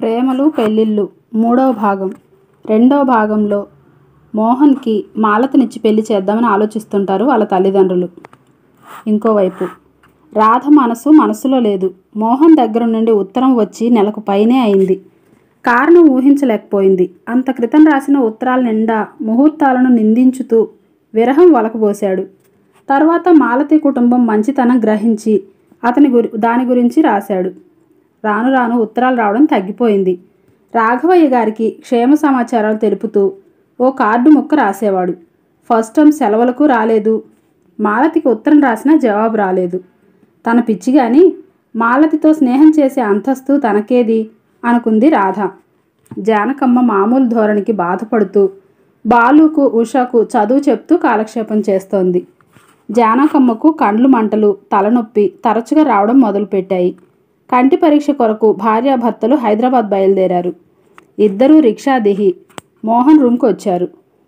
ప్రేమలు పెళ్ళిళ్ళు మూడవ భాగం రెండవ భాగంలో మోహన్కి మాలతినిచ్చి పెళ్లి చేద్దామని ఆలోచిస్తుంటారు వాళ్ళ తల్లిదండ్రులు ఇంకోవైపు రాధ మనసు మనసులో లేదు మోహన్ దగ్గర నుండి ఉత్తరం వచ్చి నెలకు పైనే అయింది కారణం ఊహించలేకపోయింది అంత క్రితం రాసిన ఉత్తరాల నిండా ముహూర్తాలను నిందించుతూ విరహం వలకబోశాడు తర్వాత మాలతి కుటుంబం మంచితనం గ్రహించి అతని గురి దాని గురించి రాశాడు రాను రాను ఉత్తరాలు రావడం తగ్గిపోయింది రాఘవయ్య గారికి క్షేమ సమాచారాలు తెలుపుతూ ఓ కార్డు ముక్క రాసేవాడు ఫస్ట్ టైం సెలవులకు రాలేదు మాలతికి ఉత్తరం రాసినా జవాబు రాలేదు తన పిచ్చి గాని మాలతితో స్నేహం చేసే అంతస్తు తనకేది అనుకుంది రాధ జానకమ్మ మామూలు ధోరణికి బాధపడుతూ బాలుకు ఉషకు చదువు చెప్తూ కాలక్షేపం చేస్తోంది జానకమ్మకు కండ్లు మంటలు తలనొప్పి తరచుగా రావడం మొదలుపెట్టాయి కంటి పరీక్ష కొరకు భార్యాభర్తలు హైదరాబాద్ బయలుదేరారు ఇద్దరూ రిక్షా దిగి మోహన్ రూమ్కి వచ్చారు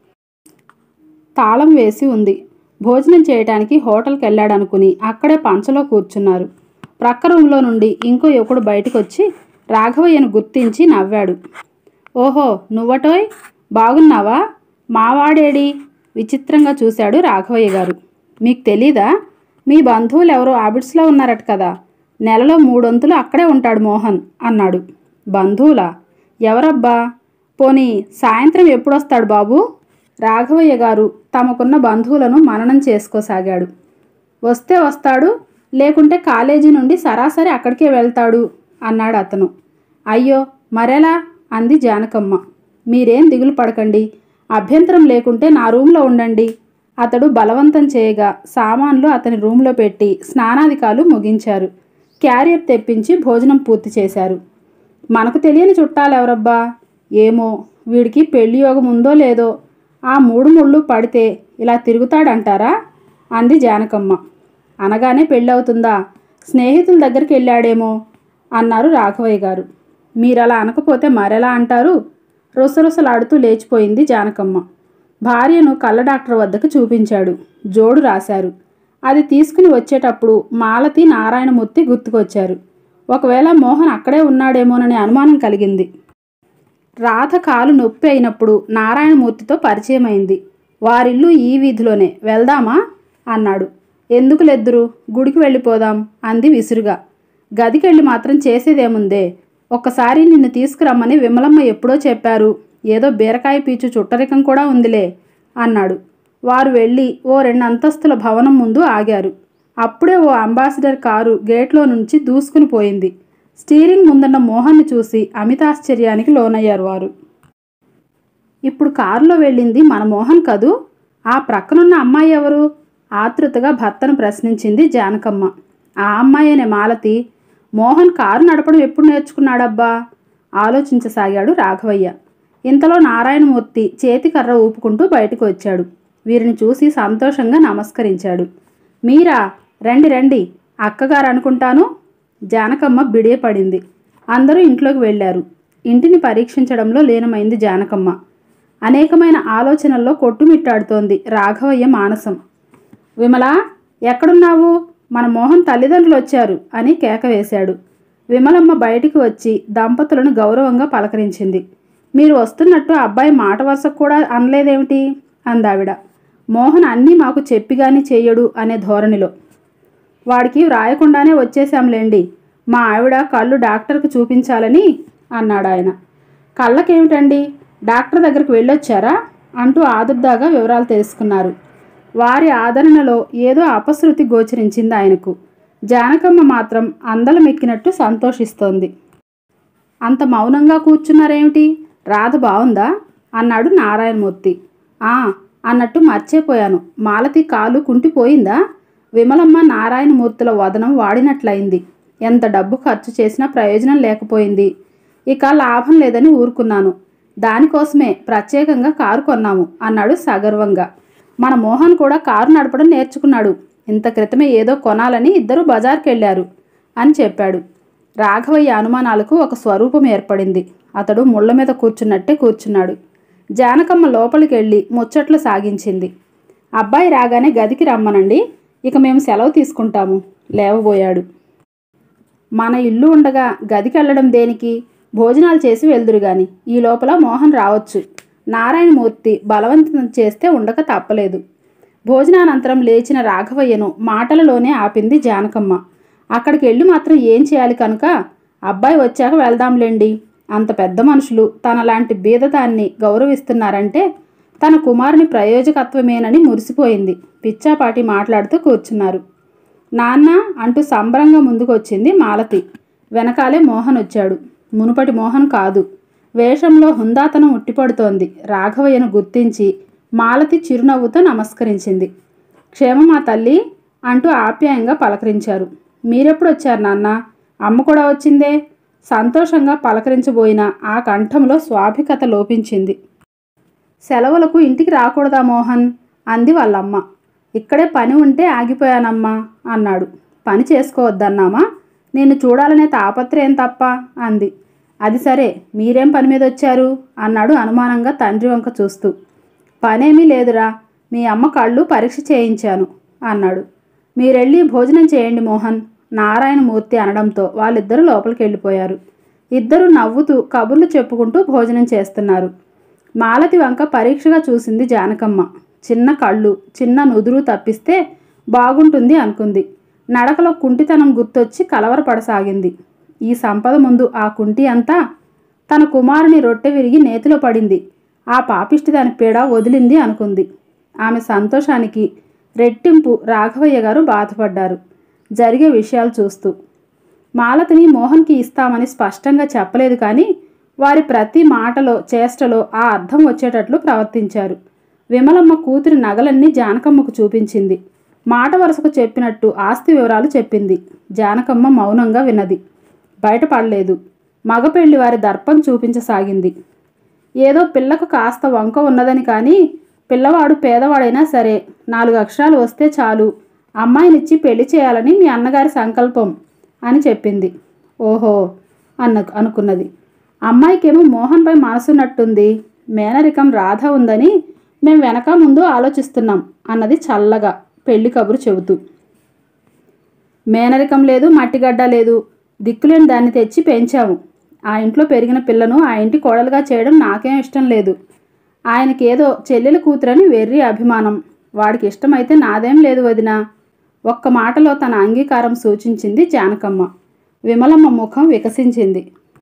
తాళం వేసి ఉంది భోజనం చేయటానికి హోటల్కి వెళ్ళాడనుకుని అక్కడే పంచలో కూర్చున్నారు ప్రక్క రూమ్లో నుండి ఇంకో యువకుడు బయటకు వచ్చి రాఘవయ్యను గుర్తించి నవ్వాడు ఓహో నువ్వటోయ్ బాగున్నావా మావాడేడి విచిత్రంగా చూశాడు రాఘవయ్య గారు మీకు తెలీదా మీ బంధువులు ఎవరో ఆబిడ్స్లో ఉన్నారట కదా నెలలో మూడొంతులు అక్కడే ఉంటాడు మోహన్ అన్నాడు బంధువులా ఎవరబ్బా పోనీ సాయంత్రం ఎప్పుడొస్తాడు బాబు రాఘవయ్య గారు తమకున్న బంధువులను మననం చేసుకోసాగాడు వస్తే వస్తాడు లేకుంటే కాలేజీ నుండి సరాసరి అక్కడికే వెళ్తాడు అన్నాడు అతను అయ్యో మరెలా అంది జానకమ్మ మీరేం దిగులు పడకండి అభ్యంతరం లేకుంటే నా రూమ్లో ఉండండి అతడు బలవంతం చేయగా సామాన్లు అతని రూమ్లో పెట్టి స్నానాధికాలు ముగించారు క్యారియర్ తెప్పించి భోజనం పూర్తి చేశారు మనకు తెలియని చుట్టాలు ఎవరబ్బా ఏమో వీడికి పెళ్లి యోగం ఉందో లేదో ఆ మూడు ముళ్ళు పడితే ఇలా తిరుగుతాడంటారా అంది జానకమ్మ అనగానే పెళ్ళవుతుందా స్నేహితుల దగ్గరికి వెళ్ళాడేమో అన్నారు రాఘవయ్య గారు మీరలా అనకపోతే మరెలా అంటారు రుసరుసలాడుతూ లేచిపోయింది జానకమ్మ భార్యను కళ్ళ డాక్టర్ వద్దకు చూపించాడు జోడు రాశారు అది తీసుకుని వచ్చేటప్పుడు మాలతి నారాయణమూర్తి గుర్తుకొచ్చారు ఒకవేళ మోహన్ అక్కడే ఉన్నాడేమోననే అనుమానం కలిగింది రాధ కాలు నొప్పి అయినప్పుడు నారాయణమూర్తితో పరిచయం అయింది వారిల్లు ఈ వీధిలోనే వెళ్దామా అన్నాడు ఎందుకు లెద్దురు గుడికి వెళ్ళిపోదాం అంది విసురుగా గదికెళ్ళి మాత్రం చేసేదేముందే ఒక్కసారి నిన్ను తీసుకురమ్మని విమలమ్మ ఎప్పుడో చెప్పారు ఏదో బీరకాయ పీచు చుట్టరికం కూడా ఉందిలే అన్నాడు వారు వెళ్ళి ఓ రెండు అంతస్తుల భవనం ముందు ఆగారు అప్పుడే ఓ అంబాసిడర్ కారు గేట్లో నుంచి దూసుకుని పోయింది స్టీరింగ్ ముందున్న మోహన్ని చూసి అమితాశ్చర్యానికి లోనయ్యారు వారు ఇప్పుడు కారులో వెళ్ళింది మన మోహన్ కదూ ఆ ప్రక్కనున్న అమ్మాయి ఎవరు ఆతృతగా భర్తను ప్రశ్నించింది జానకమ్మ ఆ అమ్మాయినే మాలతి మోహన్ కారు నడపడం ఎప్పుడు నేర్చుకున్నాడబ్బా ఆలోచించసాగాడు రాఘవయ్య ఇంతలో నారాయణమూర్తి చేతికర్ర ఊపుకుంటూ బయటకు వచ్చాడు వీరిని చూసి సంతోషంగా నమస్కరించాడు మీరా రండి రండి అక్కగారు అనుకుంటాను జానకమ్మ బిడియపడింది అందరూ ఇంట్లోకి వెళ్ళారు ఇంటిని పరీక్షించడంలో లీనమైంది జానకమ్మ అనేకమైన ఆలోచనల్లో కొట్టుమిట్టాడుతోంది రాఘవయ్య మానసం విమల ఎక్కడున్నావు మన మోహన్ తల్లిదండ్రులు వచ్చారు అని కేక వేశాడు విమలమ్మ బయటికి వచ్చి దంపతులను గౌరవంగా పలకరించింది మీరు వస్తున్నట్టు అబ్బాయి మాట వరుసకు కూడా అనలేదేమిటి అందావిడ మోహన్ అన్నీ మాకు చెప్పిగాని చెయ్యడు అనే ధోరణిలో వాడికి వ్రాయకుండానే వచ్చేశాంలేండి మా ఆవిడ కళ్ళు డాక్టర్కి చూపించాలని అన్నాడు ఆయన కళ్ళకేమిటండి డాక్టర్ దగ్గరికి వెళ్ళొచ్చారా అంటూ ఆదుర్దాగా వివరాలు తెలుసుకున్నారు వారి ఆదరణలో ఏదో అపశృతి గోచరించింది ఆయనకు జానకమ్మ మాత్రం అందలమెక్కినట్టు సంతోషిస్తోంది అంత మౌనంగా కూర్చున్నారేమిటి రాధ బావుందా అన్నాడు నారాయణమూర్తి ఆ అన్నట్టు మర్చిపోయాను మాలతి కాలు కుంటిపోయిందా విమలమ్మ నారాయణమూర్తుల వదనం వాడినట్లయింది ఎంత డబ్బు ఖర్చు చేసినా ప్రయోజనం లేకపోయింది ఇక లాభం లేదని ఊరుకున్నాను దానికోసమే ప్రత్యేకంగా కారు కొన్నాము అన్నాడు సగర్వంగా మన మోహన్ కూడా కారు నడపడం నేర్చుకున్నాడు ఇంత క్రితమే ఏదో కొనాలని ఇద్దరు బజార్కి వెళ్ళారు అని చెప్పాడు రాఘవయ్య అనుమానాలకు ఒక స్వరూపం ఏర్పడింది అతడు ముళ్ళ మీద కూర్చున్నట్టే కూర్చున్నాడు జానకమ్మ లోపలికి వెళ్ళి ముచ్చట్లు సాగించింది అబ్బాయి రాగానే గదికి రమ్మనండి ఇక మేము సెలవు తీసుకుంటాము లేవబోయాడు మన ఇల్లు ఉండగా గదికి వెళ్ళడం దేనికి భోజనాలు చేసి వెళ్దురు గాని ఈ లోపల మోహన్ రావచ్చు నారాయణమూర్తి బలవంతం చేస్తే ఉండక తప్పలేదు భోజనానంతరం లేచిన రాఘవయ్యను మాటలలోనే ఆపింది జానకమ్మ అక్కడికి వెళ్ళి మాత్రం ఏం చేయాలి కనుక అబ్బాయి వచ్చాక వెళ్దాంలేండి అంత పెద్ద మనుషులు తనలాంటి బీదదాన్ని గౌరవిస్తున్నారంటే తన కుమారుని ప్రయోజకత్వమేనని మురిసిపోయింది పిచ్చాపాటి మాట్లాడుతూ కూర్చున్నారు నాన్న అంటూ సంబరంగా ముందుకొచ్చింది మాలతి వెనకాలే మోహన్ వచ్చాడు మునుపటి మోహన్ కాదు వేషంలో హుందాతనం ఉట్టిపడుతోంది రాఘవయ్యను గుర్తించి మాలతి చిరునవ్వుతో నమస్కరించింది క్షేమమా తల్లి అంటూ ఆప్యాయంగా పలకరించారు మీరెప్పుడు వచ్చారు నాన్న అమ్మ కూడా వచ్చిందే సంతోషంగా పలకరించబోయిన ఆ కంఠంలో స్వాభికత లోపించింది సెలవులకు ఇంటికి రాకూడదా మోహన్ అంది వాళ్ళమ్మ ఇక్కడే పని ఉంటే ఆగిపోయానమ్మా అన్నాడు పని చేసుకోవద్దన్నామా నేను చూడాలనే తాపత్రయం తప్ప అంది అది సరే మీరేం పని మీద వచ్చారు అన్నాడు అనుమానంగా తండ్రి వంక చూస్తూ పనేమీ లేదురా మీ అమ్మ కళ్ళు పరీక్ష చేయించాను అన్నాడు మీరెళ్ళి భోజనం చేయండి మోహన్ నారాయణమూర్తి అనడంతో వాళ్ళిద్దరూ లోపలికి వెళ్ళిపోయారు ఇద్దరు నవ్వుతూ కబుర్లు చెప్పుకుంటూ భోజనం చేస్తున్నారు మాలతి వంక పరీక్షగా చూసింది జానకమ్మ చిన్న కళ్ళు చిన్న నుదురు తప్పిస్తే బాగుంటుంది అనుకుంది నడకలో కుంటితనం గుర్తొచ్చి కలవరపడసాగింది ఈ సంపద ముందు ఆ కుంటి అంతా తన కుమారుని రొట్టె విరిగి నేతిలో పడింది ఆ పాపిష్టి దాని పీడ వదిలింది అనుకుంది ఆమె సంతోషానికి రెట్టింపు రాఘవయ్య గారు బాధపడ్డారు జరిగే విషయాలు చూస్తూ మాలతిని మోహన్కి ఇస్తామని స్పష్టంగా చెప్పలేదు కానీ వారి ప్రతి మాటలో చేష్టలో ఆ అర్థం వచ్చేటట్లు ప్రవర్తించారు విమలమ్మ కూతురి నగలన్నీ జానకమ్మకు చూపించింది మాట వరుసకు చెప్పినట్టు ఆస్తి వివరాలు చెప్పింది జానకమ్మ మౌనంగా విన్నది బయటపడలేదు మగపెళ్లి వారి దర్పం చూపించసాగింది ఏదో పిల్లకు కాస్త వంక ఉన్నదని కానీ పిల్లవాడు పేదవాడైనా సరే నాలుగు అక్షరాలు వస్తే చాలు అమ్మాయినిచ్చి పెళ్లి చేయాలని మీ అన్నగారి సంకల్పం అని చెప్పింది ఓహో అన్న అనుకున్నది అమ్మాయికేమో మోహన్పై మనసున్నట్టుంది మేనరికం రాధ ఉందని మేం వెనక ముందు ఆలోచిస్తున్నాం అన్నది చల్లగా పెళ్లి కబురు చెబుతూ మేనరికం లేదు మట్టిగడ్డ లేదు దిక్కులేని దాన్ని తెచ్చి పెంచాము ఆ ఇంట్లో పెరిగిన పిల్లను ఆ ఇంటి కోడలుగా చేయడం నాకేం ఇష్టం లేదు ఆయనకేదో చెల్లెల కూతురని వెర్రి అభిమానం వాడికి ఇష్టమైతే నాదేం లేదు వదిన ఒక్క మాటలో తన అంగీకారం సూచించింది జానకమ్మ విమలమ్మ ముఖం వికసించింది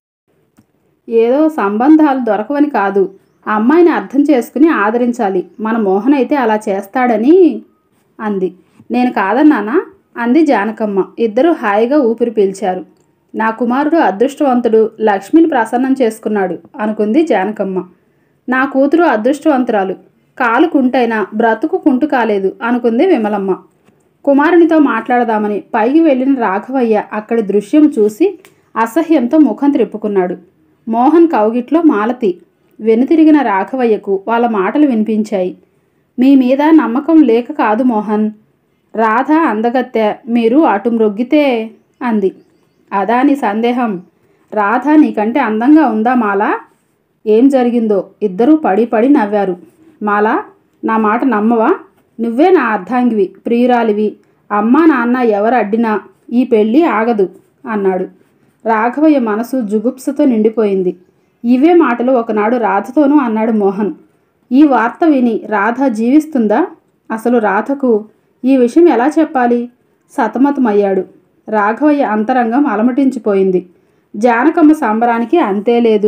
ఏదో సంబంధాలు దొరకవని కాదు ఆ అమ్మాయిని అర్థం చేసుకుని ఆదరించాలి మన మోహన్ అయితే అలా చేస్తాడని అంది నేను కాదన్నానా అంది జానకమ్మ ఇద్దరు హాయిగా ఊపిరి పీల్చారు నా కుమారుడు అదృష్టవంతుడు లక్ష్మిని ప్రసన్నం చేసుకున్నాడు అనుకుంది జానకమ్మ నా కూతురు అదృష్టవంతురాలు కాలు కుంటైనా బ్రతుకు కుంటు కాలేదు అనుకుంది విమలమ్మ కుమారునితో మాట్లాడదామని పైకి వెళ్ళిన రాఘవయ్య అక్కడి దృశ్యం చూసి అసహ్యంతో ముఖం త్రిప్పుకున్నాడు మోహన్ కౌగిట్లో మాలతి వెనుతిరిగిన రాఘవయ్యకు వాళ్ళ మాటలు వినిపించాయి మీ మీద నమ్మకం లేక కాదు మోహన్ రాధ అందగత్తె మీరు అటు మ్రొగ్గితే అంది అదా నీ సందేహం రాధ నీకంటే అందంగా ఉందా మాలా ఏం జరిగిందో ఇద్దరూ పడి పడి నవ్వారు మాలా నా మాట నమ్మవా నువ్వే నా అర్ధాంగివి ప్రియురాలివి అమ్మా నాన్న ఎవరు అడ్డినా ఈ పెళ్ళి ఆగదు అన్నాడు రాఘవయ్య మనసు జుగుప్సతో నిండిపోయింది ఇవే మాటలు ఒకనాడు రాధతోనూ అన్నాడు మోహన్ ఈ వార్త విని రాధ జీవిస్తుందా అసలు రాధకు ఈ విషయం ఎలా చెప్పాలి సతమతమయ్యాడు రాఘవయ్య అంతరంగం అలమటించిపోయింది జానకమ్మ సంబరానికి అంతే లేదు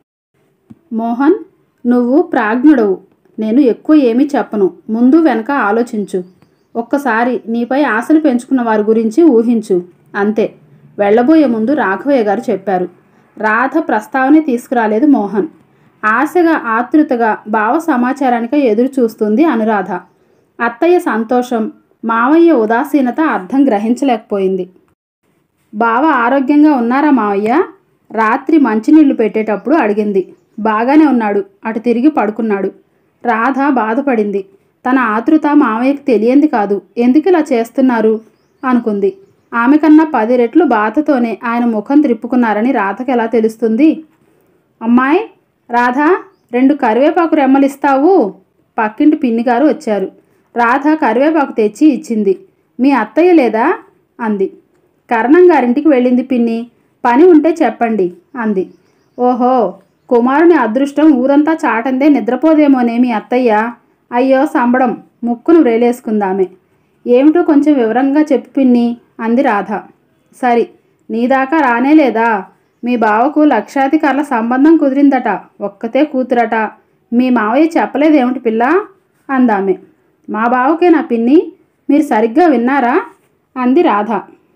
మోహన్ నువ్వు ప్రాజ్ఞుడవు నేను ఎక్కువ ఏమీ చెప్పను ముందు వెనక ఆలోచించు ఒక్కసారి నీపై ఆశలు పెంచుకున్న వారి గురించి ఊహించు అంతే వెళ్ళబోయే ముందు రాఘవయ్య గారు చెప్పారు రాధ ప్రస్తావనే తీసుకురాలేదు మోహన్ ఆశగా ఆతృతగా భావ సమాచారానికై ఎదురు చూస్తుంది అనురాధ అత్తయ్య సంతోషం మావయ్య ఉదాసీనత అర్థం గ్రహించలేకపోయింది బావ ఆరోగ్యంగా ఉన్నారా మావయ్య రాత్రి మంచినీళ్లు పెట్టేటప్పుడు అడిగింది బాగానే ఉన్నాడు అటు తిరిగి పడుకున్నాడు రాధ బాధపడింది తన ఆతృత మావయ్యకు తెలియంది కాదు ఎందుకు ఇలా చేస్తున్నారు అనుకుంది ఆమె కన్నా పది రెట్లు బాధతోనే ఆయన ముఖం త్రిప్పుకున్నారని రాధకి ఎలా తెలుస్తుంది అమ్మాయి రాధా రెండు కరివేపాకు రెమ్మలు ఇస్తావు పక్కింటి పిన్ని గారు వచ్చారు రాధ కరివేపాకు తెచ్చి ఇచ్చింది మీ అత్తయ్య లేదా అంది కరణం గారింటికి వెళ్ళింది పిన్ని పని ఉంటే చెప్పండి అంది ఓహో కుమారుని అదృష్టం ఊరంతా చాటందే నిద్రపోదేమోనేమి అత్తయ్య అయ్యో సంబడం ముక్కును వ్రేలేసుకుందామే ఏమిటో కొంచెం వివరంగా చెప్పు పిన్ని అంది రాధ సరి నీ దాకా రానే లేదా మీ బావకు లక్షాధికారుల సంబంధం కుదిరిందట ఒక్కతే కూతురట మీ మావయ్య చెప్పలేదేమిటి పిల్ల అందామె మా బావకే నా పిన్ని మీరు సరిగ్గా విన్నారా అంది రాధ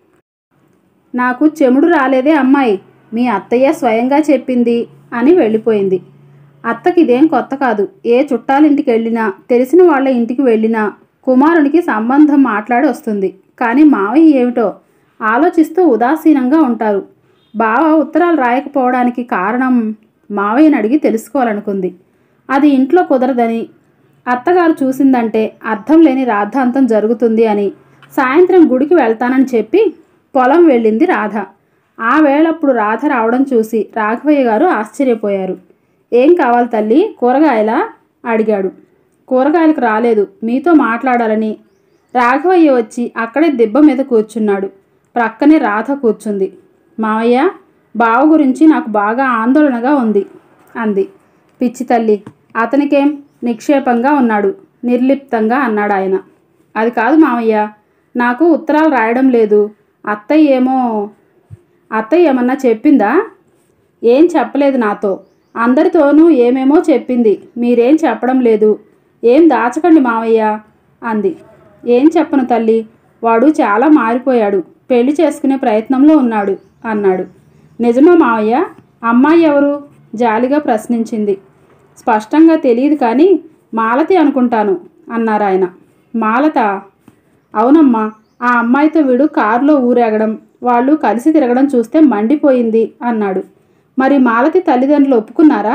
నాకు చెముడు రాలేదే అమ్మాయి మీ అత్తయ్య స్వయంగా చెప్పింది అని వెళ్ళిపోయింది అత్తకి ఇదేం కొత్త కాదు ఏ చుట్టాలింటికి వెళ్ళినా తెలిసిన వాళ్ళ ఇంటికి వెళ్ళినా కుమారునికి సంబంధం మాట్లాడి వస్తుంది కానీ మావయ్య ఏమిటో ఆలోచిస్తూ ఉదాసీనంగా ఉంటారు బావ ఉత్తరాలు రాయకపోవడానికి కారణం మావయ్యని అడిగి తెలుసుకోవాలనుకుంది అది ఇంట్లో కుదరదని అత్తగారు చూసిందంటే అర్థం లేని రాద్ధాంతం జరుగుతుంది అని సాయంత్రం గుడికి వెళ్తానని చెప్పి పొలం వెళ్ళింది రాధ ఆ వేళప్పుడు రాధ రావడం చూసి రాఘవయ్య గారు ఆశ్చర్యపోయారు ఏం కావాలి తల్లి కూరగాయలా అడిగాడు కూరగాయలకు రాలేదు మీతో మాట్లాడాలని రాఘవయ్య వచ్చి అక్కడే దిబ్బ మీద కూర్చున్నాడు ప్రక్కనే రాధ కూర్చుంది మావయ్య బావ గురించి నాకు బాగా ఆందోళనగా ఉంది అంది పిచ్చి తల్లి అతనికేం నిక్షేపంగా ఉన్నాడు నిర్లిప్తంగా అన్నాడు ఆయన అది కాదు మావయ్య నాకు ఉత్తరాలు రాయడం లేదు అత్తయ్య ఏమో అత్తయ్య ఏమన్నా చెప్పిందా ఏం చెప్పలేదు నాతో అందరితోనూ ఏమేమో చెప్పింది మీరేం చెప్పడం లేదు ఏం దాచకండి మావయ్య అంది ఏం చెప్పను తల్లి వాడు చాలా మారిపోయాడు పెళ్లి చేసుకునే ప్రయత్నంలో ఉన్నాడు అన్నాడు నిజమా మావయ్య అమ్మాయి ఎవరు జాలిగా ప్రశ్నించింది స్పష్టంగా తెలియదు కానీ మాలతి అనుకుంటాను అన్నారు ఆయన మాలత అవునమ్మా ఆ అమ్మాయితో వీడు కారులో ఊరేగడం వాళ్ళు కలిసి తిరగడం చూస్తే మండిపోయింది అన్నాడు మరి మాలతి తల్లిదండ్రులు ఒప్పుకున్నారా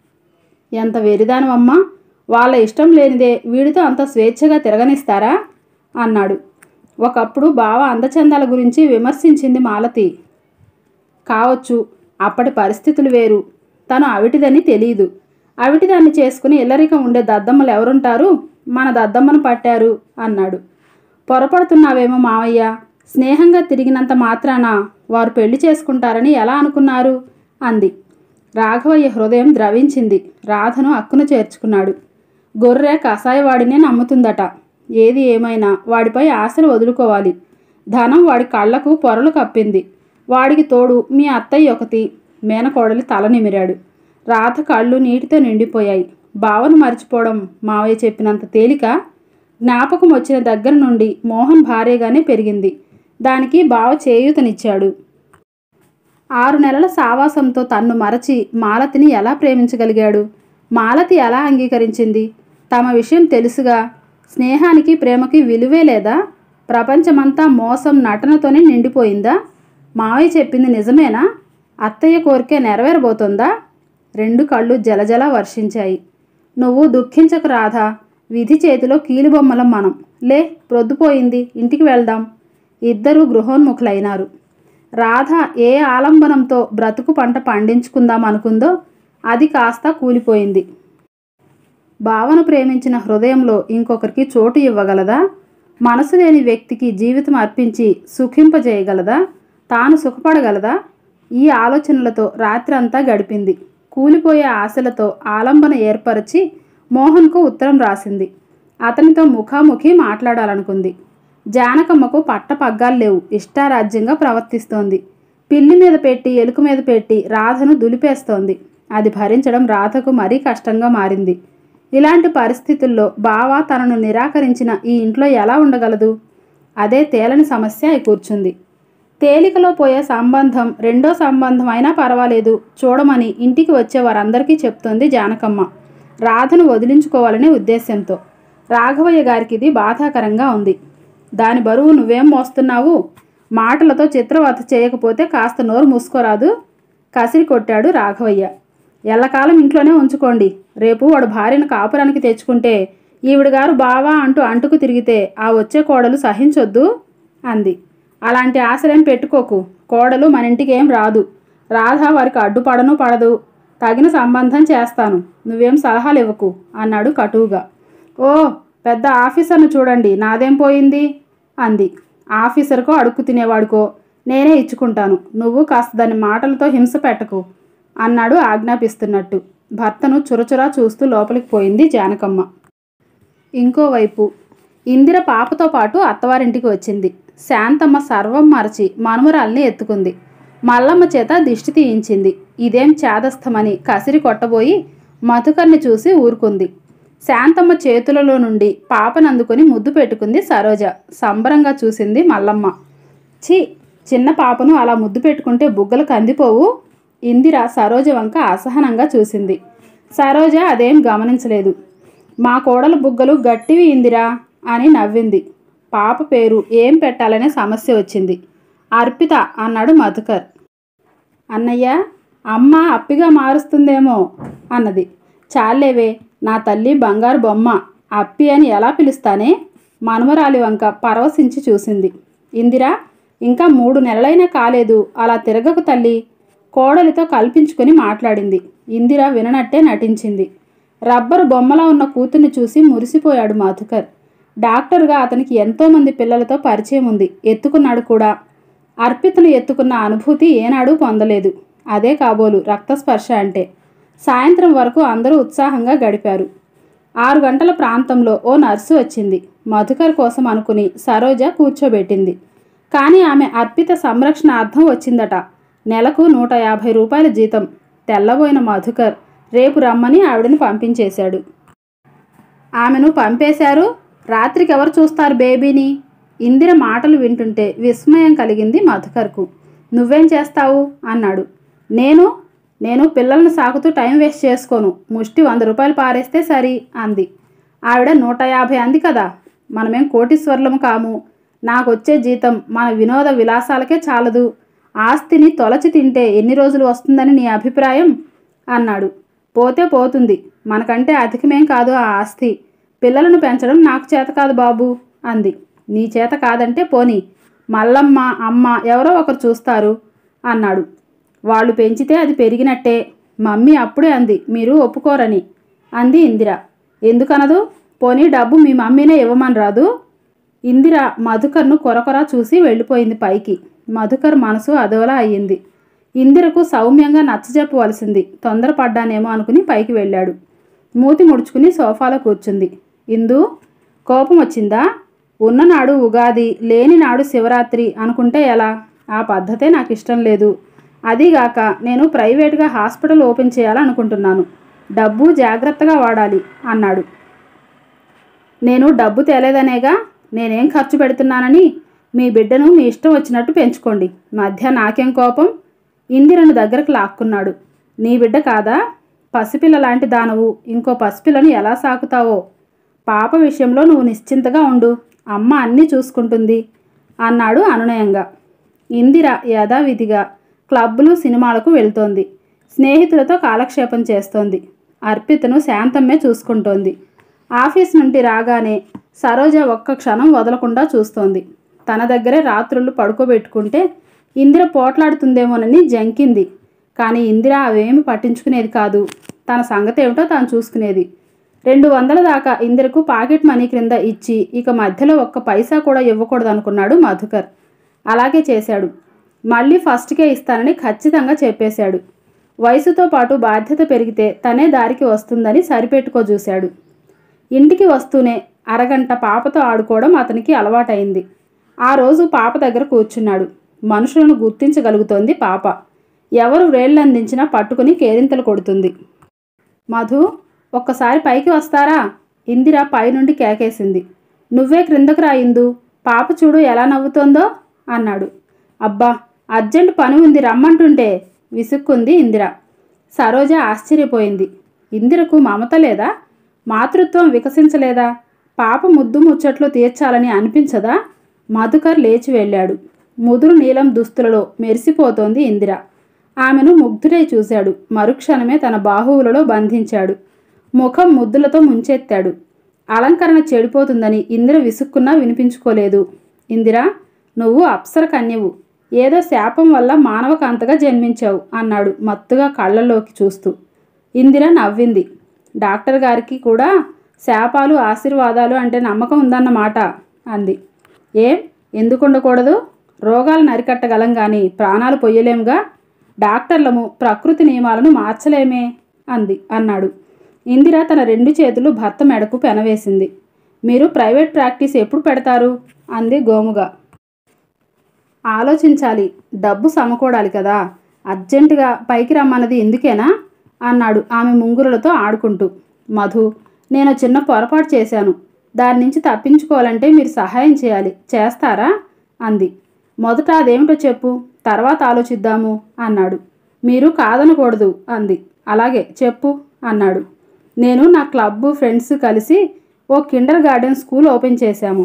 ఎంత వెరిదానమమ్మా వాళ్ళ ఇష్టం లేనిదే వీడితో అంత స్వేచ్ఛగా తిరగనిస్తారా అన్నాడు ఒకప్పుడు బావ అందచందాల గురించి విమర్శించింది మాలతి కావచ్చు అప్పటి పరిస్థితులు వేరు తను అవిటిదని తెలియదు అవిటిదాన్ని చేసుకుని ఇల్లరికం ఉండే దద్దమ్మలు ఎవరుంటారు మన దద్దమ్మను పట్టారు అన్నాడు పొరపడుతున్నావేమో మావయ్య స్నేహంగా తిరిగినంత మాత్రాన వారు పెళ్లి చేసుకుంటారని ఎలా అనుకున్నారు అంది రాఘవయ్య హృదయం ద్రవించింది రాధను అక్కున చేర్చుకున్నాడు గొర్రె కషాయవాడినే నమ్ముతుందట ఏది ఏమైనా వాడిపై ఆశలు వదులుకోవాలి ధనం వాడి కళ్ళకు పొరలు కప్పింది వాడికి తోడు మీ అత్తయ్య ఒకటి మేనకోడలి తల నిమిరాడు రాధ కళ్ళు నీటితో నిండిపోయాయి బావను మర్చిపోవడం మావయ్య చెప్పినంత తేలిక జ్ఞాపకం వచ్చిన దగ్గర నుండి మోహన్ భార్యగానే పెరిగింది దానికి బావ చేయూతనిచ్చాడు ఆరు నెలల సావాసంతో తన్ను మరచి మాలతిని ఎలా ప్రేమించగలిగాడు మాలతి ఎలా అంగీకరించింది తమ విషయం తెలుసుగా స్నేహానికి ప్రేమకి విలువే లేదా ప్రపంచమంతా మోసం నటనతోనే నిండిపోయిందా మావయ్య చెప్పింది నిజమేనా అత్తయ్య కోరికే నెరవేరబోతుందా రెండు కళ్ళు జలజల వర్షించాయి నువ్వు దుఃఖించకు రాధా విధి చేతిలో కీలుబొమ్మలం మనం లే ప్రొద్దుపోయింది ఇంటికి వెళ్దాం ఇద్దరూ గృహోన్ముఖులైనారు రాధ ఏ ఆలంబనంతో బ్రతుకు పంట పండించుకుందాం అనుకుందో అది కాస్త కూలిపోయింది భావన ప్రేమించిన హృదయంలో ఇంకొకరికి చోటు ఇవ్వగలదా మనసు లేని వ్యక్తికి జీవితం అర్పించి సుఖింపజేయగలదా తాను సుఖపడగలదా ఈ ఆలోచనలతో రాత్రంతా గడిపింది కూలిపోయే ఆశలతో ఆలంబన ఏర్పరిచి మోహన్కు ఉత్తరం రాసింది అతనితో ముఖాముఖి మాట్లాడాలనుకుంది జానకమ్మకు పట్ట పగ్గాలు లేవు ఇష్టారాజ్యంగా ప్రవర్తిస్తోంది పిల్లి మీద పెట్టి ఎలుక మీద పెట్టి రాధను దులిపేస్తోంది అది భరించడం రాధకు మరీ కష్టంగా మారింది ఇలాంటి పరిస్థితుల్లో బావ తనను నిరాకరించిన ఈ ఇంట్లో ఎలా ఉండగలదు అదే తేలని సమస్య అయి కూర్చుంది తేలికలో పోయే సంబంధం రెండో సంబంధం అయినా పర్వాలేదు చూడమని ఇంటికి వచ్చే వారందరికీ చెప్తోంది జానకమ్మ రాధను వదిలించుకోవాలనే ఉద్దేశంతో రాఘవయ్య గారికి ఇది బాధాకరంగా ఉంది దాని బరువు నువ్వేం మోస్తున్నావు మాటలతో చిత్రవత చేయకపోతే కాస్త నోరు మూసుకోరాదు కసిరి కొట్టాడు రాఘవయ్య ఎల్లకాలం ఇంట్లోనే ఉంచుకోండి రేపు వాడు భార్యను కాపురానికి తెచ్చుకుంటే ఈవిడ గారు బావా అంటూ అంటుకు తిరిగితే ఆ వచ్చే కోడలు సహించొద్దు అంది అలాంటి ఆశలేం పెట్టుకోకు కోడలు మన ఇంటికి ఏం రాదు రాధ వారికి అడ్డుపడను పడదు తగిన సంబంధం చేస్తాను నువ్వేం సలహాలు ఇవ్వకు అన్నాడు కటువుగా ఓ పెద్ద ఆఫీసర్ను చూడండి నాదేం పోయింది అంది ఆఫీసర్కో అడుక్కు తినేవాడికో నేనే ఇచ్చుకుంటాను నువ్వు కాస్త దాని మాటలతో హింస పెట్టకు అన్నాడు ఆజ్ఞాపిస్తున్నట్టు భర్తను చురచురా చూస్తూ లోపలికి పోయింది జానకమ్మ ఇంకోవైపు ఇందిర పాపతో పాటు అత్తవారింటికి వచ్చింది శాంతమ్మ సర్వం మరచి మనుమరాల్ని ఎత్తుకుంది మల్లమ్మ చేత దిష్టి తీయించింది ఇదేం చేదస్థమని కసిరి కొట్టబోయి మధుకర్ని చూసి ఊరుకుంది శాంతమ్మ చేతులలో నుండి పాపనందుకొని ముద్దు పెట్టుకుంది సరోజ సంబరంగా చూసింది మల్లమ్మ ఛీ చిన్న పాపను అలా ముద్దు పెట్టుకుంటే బుగ్గలు కందిపోవు ఇందిర సరోజ వంక అసహనంగా చూసింది సరోజ అదేం గమనించలేదు మా కోడల బుగ్గలు గట్టివి ఇందిరా అని నవ్వింది పాప పేరు ఏం పెట్టాలనే సమస్య వచ్చింది అర్పిత అన్నాడు మధుకర్ అన్నయ్య అమ్మ అప్పిగా మారుస్తుందేమో అన్నది చాలేవే నా తల్లి బంగారు బొమ్మ అప్పి అని ఎలా పిలుస్తానే మనుమరాలి వంక పరవశించి చూసింది ఇందిరా ఇంకా మూడు నెలలైనా కాలేదు అలా తిరగకు తల్లి కోడలితో కల్పించుకొని మాట్లాడింది ఇందిర విననట్టే నటించింది రబ్బరు బొమ్మలా ఉన్న కూతుర్ని చూసి మురిసిపోయాడు మధుకర్ డాక్టర్గా అతనికి ఎంతోమంది పిల్లలతో పరిచయం ఉంది ఎత్తుకున్నాడు కూడా అర్పితను ఎత్తుకున్న అనుభూతి ఏనాడూ పొందలేదు అదే కాబోలు రక్తస్పర్శ అంటే సాయంత్రం వరకు అందరూ ఉత్సాహంగా గడిపారు ఆరు గంటల ప్రాంతంలో ఓ నర్సు వచ్చింది మధుకర్ కోసం అనుకుని సరోజ కూర్చోబెట్టింది కానీ ఆమె అర్పిత సంరక్షణార్థం వచ్చిందట నెలకు నూట యాభై రూపాయల జీతం తెల్లబోయిన మధుకర్ రేపు రమ్మని ఆవిడని పంపించేశాడు ఆమెను పంపేశారు రాత్రికి ఎవరు చూస్తారు బేబీని ఇందిర మాటలు వింటుంటే విస్మయం కలిగింది మధుకర్కు నువ్వేం చేస్తావు అన్నాడు నేను నేను పిల్లల్ని సాకుతూ టైం వేస్ట్ చేసుకోను ముష్టి వంద రూపాయలు పారేస్తే సరి అంది ఆవిడ నూట యాభై అంది కదా మనమేం కోటీశ్వర్లం కాము నాకొచ్చే జీతం మన వినోద విలాసాలకే చాలదు ఆస్తిని తొలచి తింటే ఎన్ని రోజులు వస్తుందని నీ అభిప్రాయం అన్నాడు పోతే పోతుంది మనకంటే అధికమేం కాదు ఆ ఆస్తి పిల్లలను పెంచడం నాకు చేత కాదు బాబు అంది నీ చేత కాదంటే పోని మల్లమ్మ అమ్మ ఎవరో ఒకరు చూస్తారు అన్నాడు వాళ్ళు పెంచితే అది పెరిగినట్టే మమ్మీ అప్పుడే అంది మీరు ఒప్పుకోరని అంది ఇందిర ఎందుకనదు పోనీ డబ్బు మీ మమ్మీనే ఇవ్వమని రాదు ఇందిర మధుకర్ను కొరకొర చూసి వెళ్ళిపోయింది పైకి మధుకర్ మనసు అదోలా అయ్యింది ఇందిరకు సౌమ్యంగా నచ్చజెప్పవలసింది తొందరపడ్డానేమో అనుకుని పైకి వెళ్ళాడు మూతి ముడుచుకుని సోఫాలో కూర్చుంది ఇందు కోపం వచ్చిందా ఉన్ననాడు ఉగాది లేని నాడు శివరాత్రి అనుకుంటే ఎలా ఆ పద్ధతే నాకు ఇష్టం లేదు అదీగాక నేను ప్రైవేట్గా హాస్పిటల్ ఓపెన్ చేయాలనుకుంటున్నాను డబ్బు జాగ్రత్తగా వాడాలి అన్నాడు నేను డబ్బు తేలేదనేగా నేనేం ఖర్చు పెడుతున్నానని మీ బిడ్డను మీ ఇష్టం వచ్చినట్టు పెంచుకోండి మధ్య నాకేం కోపం ఇందిరను దగ్గరకు లాక్కున్నాడు నీ బిడ్డ కాదా పసిపిల్ల లాంటి దానవు ఇంకో పసిపిల్లను ఎలా సాకుతావో పాప విషయంలో నువ్వు నిశ్చింతగా ఉండు అమ్మ అన్నీ చూసుకుంటుంది అన్నాడు అనునయంగా ఇందిర యథావిధిగా క్లబ్బులు సినిమాలకు వెళ్తోంది స్నేహితులతో కాలక్షేపం చేస్తోంది అర్పితను శాంతమ్మే చూసుకుంటోంది ఆఫీస్ నుండి రాగానే సరోజ ఒక్క క్షణం వదలకుండా చూస్తోంది తన దగ్గరే రాత్రులు పడుకోబెట్టుకుంటే ఇందిర పోట్లాడుతుందేమోనని జంకింది కానీ ఇందిర అవేమి పట్టించుకునేది కాదు తన సంగతి ఏమిటో తాను చూసుకునేది రెండు వందల దాకా ఇందిరకు పాకెట్ మనీ క్రింద ఇచ్చి ఇక మధ్యలో ఒక్క పైసా కూడా ఇవ్వకూడదు అనుకున్నాడు మధుకర్ అలాగే చేశాడు మళ్ళీ ఫస్ట్కే ఇస్తానని ఖచ్చితంగా చెప్పేశాడు వయసుతో పాటు బాధ్యత పెరిగితే తనే దారికి వస్తుందని సరిపెట్టుకో చూశాడు ఇంటికి వస్తూనే అరగంట పాపతో ఆడుకోవడం అతనికి అలవాటైంది ఆ రోజు పాప దగ్గర కూర్చున్నాడు మనుషులను గుర్తించగలుగుతోంది పాప ఎవరు వేళ్ళందించినా పట్టుకుని కేరింతలు కొడుతుంది మధు ఒక్కసారి పైకి వస్తారా ఇందిర పైనుండి కేకేసింది నువ్వే క్రిందకు రా ఇందు పాప చూడు ఎలా నవ్వుతోందో అన్నాడు అబ్బా అర్జెంట్ పని ఉంది రమ్మంటుంటే విసుక్కుంది ఇందిర సరోజ ఆశ్చర్యపోయింది ఇందిరకు మమత లేదా మాతృత్వం వికసించలేదా పాప ముద్దు ముచ్చట్లు తీర్చాలని అనిపించదా మధుకర్ లేచి వెళ్ళాడు ముదురు నీలం దుస్తులలో మెరిసిపోతోంది ఇందిర ఆమెను ముగ్ధుడై చూశాడు మరుక్షణమే తన బాహువులలో బంధించాడు ముఖం ముద్దులతో ముంచెత్తాడు అలంకరణ చెడిపోతుందని ఇందిర విసుక్కున్నా వినిపించుకోలేదు ఇందిరా నువ్వు అప్సర కన్యవు ఏదో శాపం వల్ల మానవ కాంతగా జన్మించావు అన్నాడు మత్తుగా కళ్ళల్లోకి చూస్తూ ఇందిర నవ్వింది డాక్టర్ గారికి కూడా శాపాలు ఆశీర్వాదాలు అంటే నమ్మకం ఉందన్నమాట అంది ఏం ఎందుకు ఉండకూడదు రోగాలను అరికట్టగలం కానీ ప్రాణాలు పొయ్యలేముగా డాక్టర్లము ప్రకృతి నియమాలను మార్చలేమే అంది అన్నాడు ఇందిర తన రెండు చేతులు భర్త మెడకు పెనవేసింది మీరు ప్రైవేట్ ప్రాక్టీస్ ఎప్పుడు పెడతారు అంది గోముగా ఆలోచించాలి డబ్బు సమకూడాలి కదా అర్జెంటుగా పైకి రమ్మన్నది ఎందుకేనా అన్నాడు ఆమె ముంగురులతో ఆడుకుంటూ మధు నేను చిన్న పొరపాటు చేశాను దాని నుంచి తప్పించుకోవాలంటే మీరు సహాయం చేయాలి చేస్తారా అంది మొదట అదేమిటో చెప్పు తర్వాత ఆలోచిద్దాము అన్నాడు మీరు కాదనకూడదు అంది అలాగే చెప్పు అన్నాడు నేను నా క్లబ్ ఫ్రెండ్స్ కలిసి ఓ కిండర్ గార్డెన్ స్కూల్ ఓపెన్ చేశాము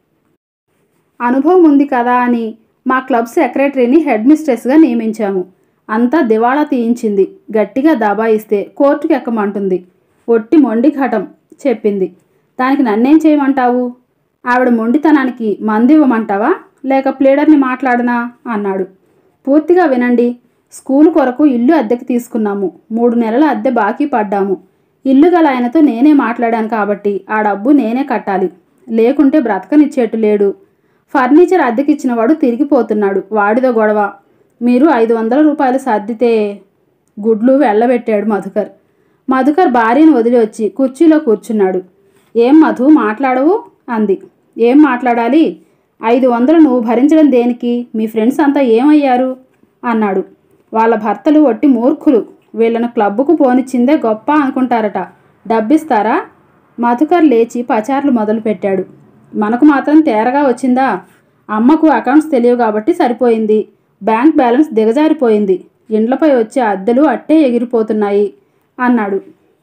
అనుభవం ఉంది కదా అని మా క్లబ్ సెక్రటరీని హెడ్ మిస్ట్రెస్గా నియమించాము అంతా దివాళా తీయించింది గట్టిగా దబాయిస్తే కోర్టుకి ఎక్కమంటుంది ఒట్టి మొండి ఘటం చెప్పింది దానికి నన్నేం చేయమంటావు ఆవిడ మొండితనానికి మందు ఇవ్వమంటావా లేక ప్లేడర్ని మాట్లాడనా అన్నాడు పూర్తిగా వినండి స్కూల్ కొరకు ఇల్లు అద్దెకి తీసుకున్నాము మూడు నెలల అద్దె బాకీ పడ్డాము ఇల్లు గల ఆయనతో నేనే మాట్లాడాను కాబట్టి ఆ డబ్బు నేనే కట్టాలి లేకుంటే బ్రతకనిచ్చేట్టు లేడు ఫర్నిచర్ అద్దెకిచ్చినవాడు తిరిగిపోతున్నాడు వాడిదో గొడవ మీరు ఐదు వందల రూపాయలు సర్దితే గుడ్లు వెళ్ళబెట్టాడు మధుకర్ మధుకర్ భార్యను వదిలి వచ్చి కుర్చీలో కూర్చున్నాడు ఏం మధు మాట్లాడవు అంది ఏం మాట్లాడాలి ఐదు వందలు నువ్వు భరించడం దేనికి మీ ఫ్రెండ్స్ అంతా ఏమయ్యారు అన్నాడు వాళ్ళ భర్తలు ఒట్టి మూర్ఖులు వీళ్ళను క్లబ్బుకు పోనిచ్చిందే గొప్ప అనుకుంటారట డబ్బిస్తారా మధుకర్ లేచి పచార్లు మొదలుపెట్టాడు మనకు మాత్రం తేరగా వచ్చిందా అమ్మకు అకౌంట్స్ తెలియవు కాబట్టి సరిపోయింది బ్యాంక్ బ్యాలెన్స్ దిగజారిపోయింది ఇండ్లపై వచ్చే అద్దెలు అట్టే ఎగిరిపోతున్నాయి అన్నాడు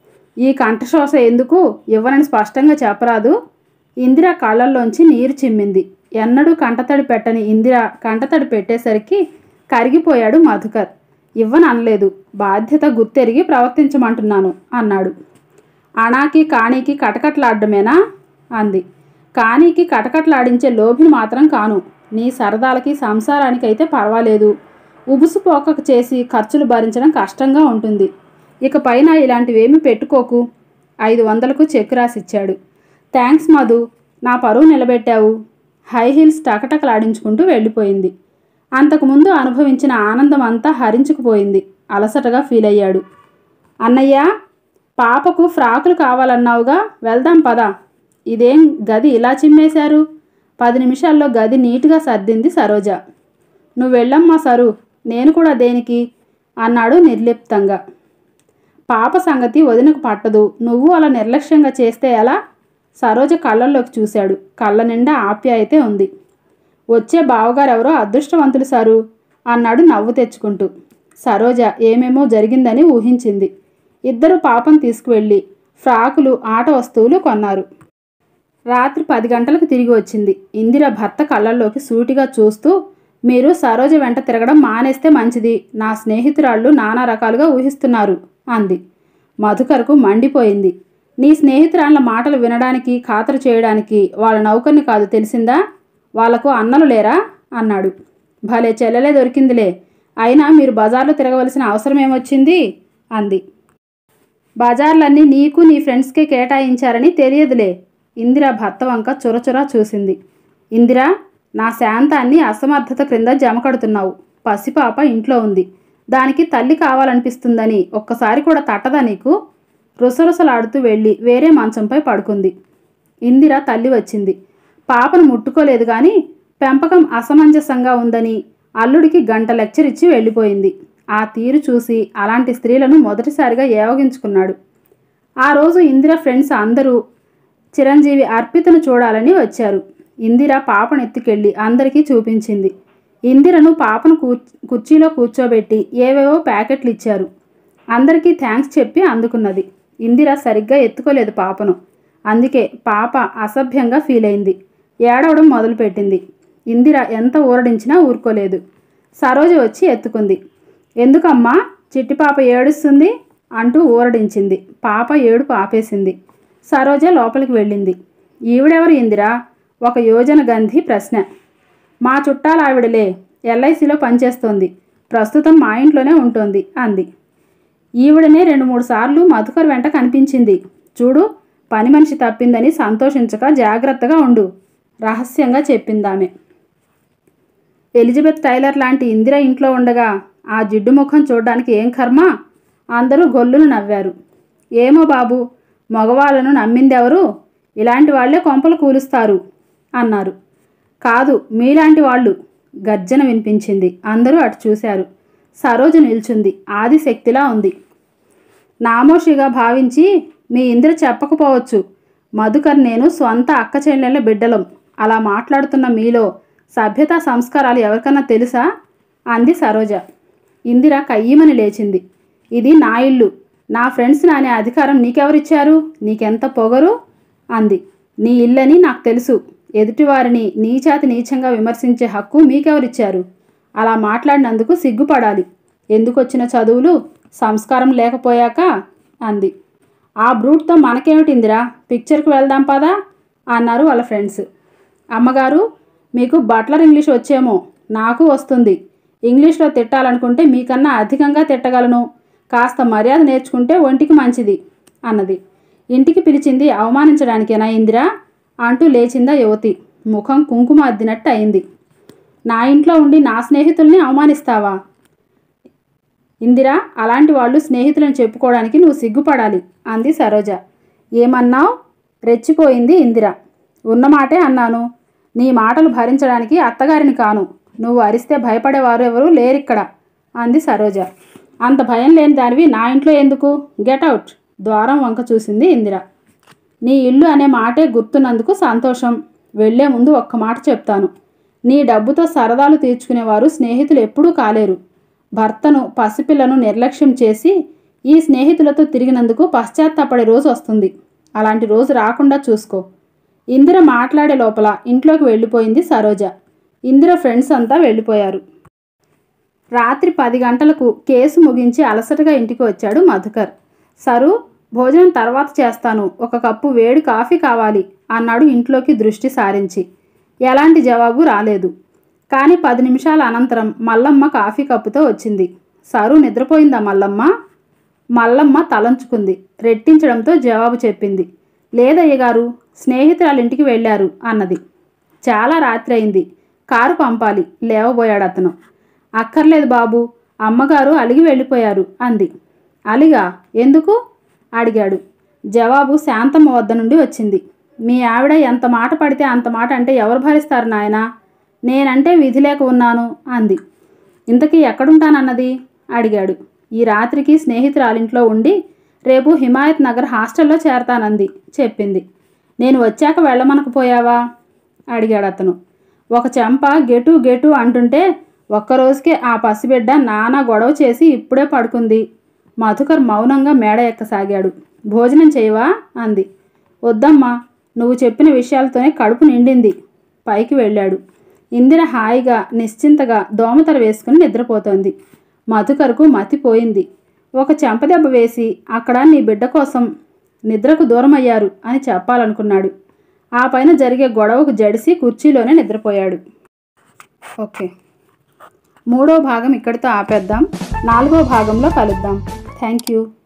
ఈ కంఠశోష ఎందుకు ఇవ్వనని స్పష్టంగా చెప్పరాదు ఇందిర కళ్ళల్లోంచి నీరు చిమ్మింది ఎన్నడూ కంటతడి పెట్టని ఇందిర కంటతడి పెట్టేసరికి కరిగిపోయాడు మధుకర్ ఇవ్వని అనలేదు బాధ్యత గుర్తెరిగి ప్రవర్తించమంటున్నాను అన్నాడు అణాకి కాణీకి కటకట్లాడమేనా అంది కానీకి కటకట్లాడించే లోభిని మాత్రం కాను నీ సరదాలకి సంసారానికి అయితే పర్వాలేదు ఉబుసుపోకకు చేసి ఖర్చులు భరించడం కష్టంగా ఉంటుంది ఇక పైన ఇలాంటివేమీ పెట్టుకోకు ఐదు వందలకు చెక్ రాసిచ్చాడు థ్యాంక్స్ మధు నా పరువు నిలబెట్టావు హై హీల్స్ టకటకలాడించుకుంటూ వెళ్ళిపోయింది అంతకుముందు అనుభవించిన ఆనందం అంతా హరించుకుపోయింది అలసటగా ఫీల్ అయ్యాడు అన్నయ్య పాపకు ఫ్రాకులు కావాలన్నావుగా వెళ్దాం పదా ఇదేం గది ఇలా చిమ్మేశారు పది నిమిషాల్లో గది నీట్గా సర్దింది సరోజ నువ్వు వెళ్ళమ్మా సరు నేను కూడా దేనికి అన్నాడు నిర్లిప్తంగా పాప సంగతి వదినకు పట్టదు నువ్వు అలా నిర్లక్ష్యంగా చేస్తే ఎలా సరోజ కళ్ళల్లోకి చూశాడు కళ్ళ నిండా ఆప్యాయతే ఉంది వచ్చే బావగారెవరో అదృష్టవంతులు సారు అన్నాడు నవ్వు తెచ్చుకుంటూ సరోజ ఏమేమో జరిగిందని ఊహించింది ఇద్దరు పాపం తీసుకువెళ్ళి ఫ్రాకులు ఆట వస్తువులు కొన్నారు రాత్రి పది గంటలకు తిరిగి వచ్చింది ఇందిర భర్త కళ్ళల్లోకి సూటిగా చూస్తూ మీరు సరోజ వెంట తిరగడం మానేస్తే మంచిది నా స్నేహితురాళ్ళు నానా రకాలుగా ఊహిస్తున్నారు అంది మధుకర్కు మండిపోయింది నీ స్నేహితురాళ్ళ మాటలు వినడానికి ఖాతరు చేయడానికి వాళ్ళ నౌకర్ని కాదు తెలిసిందా వాళ్లకు అన్నలు లేరా అన్నాడు భలే చెల్లెలే దొరికిందిలే అయినా మీరు బజార్లో తిరగవలసిన అవసరం ఏమొచ్చింది అంది బజార్లన్నీ నీకు నీ ఫ్రెండ్స్కే కేటాయించారని తెలియదులే ఇందిర భర్త వంక చురచురా చూసింది ఇందిరా నా శాంతాన్ని అసమర్థత క్రింద జమకడుతున్నావు పసిపాప ఇంట్లో ఉంది దానికి తల్లి కావాలనిపిస్తుందని ఒక్కసారి కూడా తట్టదా నీకు రుసరుసలాడుతూ వెళ్ళి వేరే మంచంపై పడుకుంది ఇందిర తల్లి వచ్చింది పాపను ముట్టుకోలేదు కానీ పెంపకం అసమంజసంగా ఉందని అల్లుడికి గంట లెక్చర్ ఇచ్చి వెళ్ళిపోయింది ఆ తీరు చూసి అలాంటి స్త్రీలను మొదటిసారిగా ఏవగించుకున్నాడు ఆ రోజు ఇందిర ఫ్రెండ్స్ అందరూ చిరంజీవి అర్పితను చూడాలని వచ్చారు ఇందిర పాపను ఎత్తుకెళ్ళి అందరికీ చూపించింది ఇందిరను పాపను కూ కుర్చీలో కూర్చోబెట్టి ఏవేవో ప్యాకెట్లు ఇచ్చారు అందరికీ థ్యాంక్స్ చెప్పి అందుకున్నది ఇందిర సరిగ్గా ఎత్తుకోలేదు పాపను అందుకే పాప అసభ్యంగా ఫీల్ అయింది ఏడవడం మొదలుపెట్టింది ఇందిర ఎంత ఊరడించినా ఊరుకోలేదు సరోజ వచ్చి ఎత్తుకుంది ఎందుకమ్మా చిట్టి పాప ఏడుస్తుంది అంటూ ఊరడించింది పాప ఏడుపు ఆపేసింది సరోజ లోపలికి వెళ్ళింది ఈవిడెవరు ఇందిరా ఒక యోజన గంధి ప్రశ్న మా చుట్టాల ఆవిడలే ఎల్ఐసిలో పనిచేస్తోంది ప్రస్తుతం మా ఇంట్లోనే ఉంటుంది అంది ఈవిడనే రెండు మూడు సార్లు మధుకర్ వెంట కనిపించింది చూడు పని మనిషి తప్పిందని సంతోషించక జాగ్రత్తగా ఉండు రహస్యంగా చెప్పిందామె ఎలిజబెత్ టైలర్ లాంటి ఇందిర ఇంట్లో ఉండగా ఆ జిడ్డు ముఖం చూడ్డానికి ఏం కర్మ అందరూ గొల్లును నవ్వారు ఏమో బాబు మగవాళ్ళను నమ్మిందెవరు ఇలాంటి వాళ్ళే కొంపలు కూలుస్తారు అన్నారు కాదు మీలాంటి వాళ్ళు గర్జన వినిపించింది అందరూ అటు చూశారు సరోజ నిల్చుంది ఆదిశక్తిలా ఉంది నామోషిగా భావించి మీ ఇంద్ర చెప్పకపోవచ్చు మధుకర్ నేను స్వంత అక్క చెల్లెళ్ళ బిడ్డలం అలా మాట్లాడుతున్న మీలో సభ్యతా సంస్కారాలు ఎవరికన్నా తెలుసా అంది సరోజ ఇందిర కయ్యమని లేచింది ఇది నా ఇల్లు నా ఫ్రెండ్స్ అనే అధికారం నీకెవరిచ్చారు నీకెంత పొగరు అంది నీ ఇల్లని నాకు తెలుసు ఎదుటివారిని నీచాతి నీచంగా విమర్శించే హక్కు మీకెవరిచ్చారు అలా మాట్లాడినందుకు సిగ్గుపడాలి ఎందుకొచ్చిన చదువులు సంస్కారం లేకపోయాక అంది ఆ బ్రూట్తో మనకేమిటిందిరా పిక్చర్కి వెళ్దాం పదా అన్నారు వాళ్ళ ఫ్రెండ్స్ అమ్మగారు మీకు బట్లర్ ఇంగ్లీష్ వచ్చేమో నాకు వస్తుంది ఇంగ్లీష్లో తిట్టాలనుకుంటే మీకన్నా అధికంగా తిట్టగలను కాస్త మర్యాద నేర్చుకుంటే ఒంటికి మంచిది అన్నది ఇంటికి పిలిచింది అవమానించడానికేనా ఇందిరా అంటూ లేచిందా యువతి ముఖం కుంకుమ అద్దినట్టు అయింది నా ఇంట్లో ఉండి నా స్నేహితుల్ని అవమానిస్తావా ఇందిరా అలాంటి వాళ్ళు స్నేహితులను చెప్పుకోవడానికి నువ్వు సిగ్గుపడాలి అంది సరోజ ఏమన్నావు రెచ్చిపోయింది ఇందిర ఉన్నమాటే అన్నాను నీ మాటలు భరించడానికి అత్తగారిని కాను నువ్వు అరిస్తే భయపడేవారు ఎవరు లేరిక్కడ అంది సరోజ అంత భయం లేని దానివి నా ఇంట్లో ఎందుకు గెట్ అవుట్ ద్వారం వంక చూసింది ఇందిర నీ ఇల్లు అనే మాటే గుర్తున్నందుకు సంతోషం వెళ్లే ముందు ఒక్క మాట చెప్తాను నీ డబ్బుతో సరదాలు తీర్చుకునేవారు స్నేహితులు ఎప్పుడూ కాలేరు భర్తను పసిపిల్లను నిర్లక్ష్యం చేసి ఈ స్నేహితులతో తిరిగినందుకు పశ్చాత్తాపడే రోజు వస్తుంది అలాంటి రోజు రాకుండా చూసుకో ఇందిర మాట్లాడే లోపల ఇంట్లోకి వెళ్ళిపోయింది సరోజ ఇందిర ఫ్రెండ్స్ అంతా వెళ్ళిపోయారు రాత్రి పది గంటలకు కేసు ముగించి అలసటగా ఇంటికి వచ్చాడు మధుకర్ సరు భోజనం తర్వాత చేస్తాను ఒక కప్పు వేడి కాఫీ కావాలి అన్నాడు ఇంట్లోకి దృష్టి సారించి ఎలాంటి జవాబు రాలేదు కానీ పది నిమిషాల అనంతరం మల్లమ్మ కాఫీ కప్పుతో వచ్చింది సరు నిద్రపోయిందా మల్లమ్మ మల్లమ్మ తలంచుకుంది రెట్టించడంతో జవాబు చెప్పింది లేదయ్య గారు స్నేహితురాలు ఇంటికి వెళ్ళారు అన్నది చాలా రాత్రి అయింది కారు పంపాలి లేవబోయాడు అతను అక్కర్లేదు బాబు అమ్మగారు అలిగి వెళ్ళిపోయారు అంది అలిగా ఎందుకు అడిగాడు జవాబు శాంతమ్మ వద్ద నుండి వచ్చింది మీ ఆవిడ ఎంత మాట పడితే అంత మాట అంటే ఎవరు భరిస్తారు నాయనా నేనంటే విధి లేక ఉన్నాను అంది ఇంతకీ ఎక్కడుంటానన్నది అడిగాడు ఈ రాత్రికి స్నేహితురాలింట్లో ఉండి రేపు హిమాయత్ నగర్ హాస్టల్లో చేరతానంది చెప్పింది నేను వచ్చాక వెళ్ళమనకపోయావా అడిగాడు అతను ఒక చెంప గెటు గెటు అంటుంటే ఒక్కరోజుకే ఆ పసిబిడ్డ నానా గొడవ చేసి ఇప్పుడే పడుకుంది మధుకర్ మౌనంగా మేడ ఎక్కసాగాడు భోజనం చేయవా అంది వద్దమ్మా నువ్వు చెప్పిన విషయాలతోనే కడుపు నిండింది పైకి వెళ్ళాడు ఇందిర హాయిగా నిశ్చింతగా దోమతర వేసుకుని నిద్రపోతోంది మధుకర్కు మతిపోయింది ఒక చెంపదెబ్బ వేసి అక్కడ నీ బిడ్డ కోసం నిద్రకు దూరమయ్యారు అని చెప్పాలనుకున్నాడు ఆ పైన జరిగే గొడవకు జడిసి కుర్చీలోనే నిద్రపోయాడు ఓకే మూడో భాగం ఇక్కడితో ఆపేద్దాం నాలుగో భాగంలో కలుద్దాం థ్యాంక్ యూ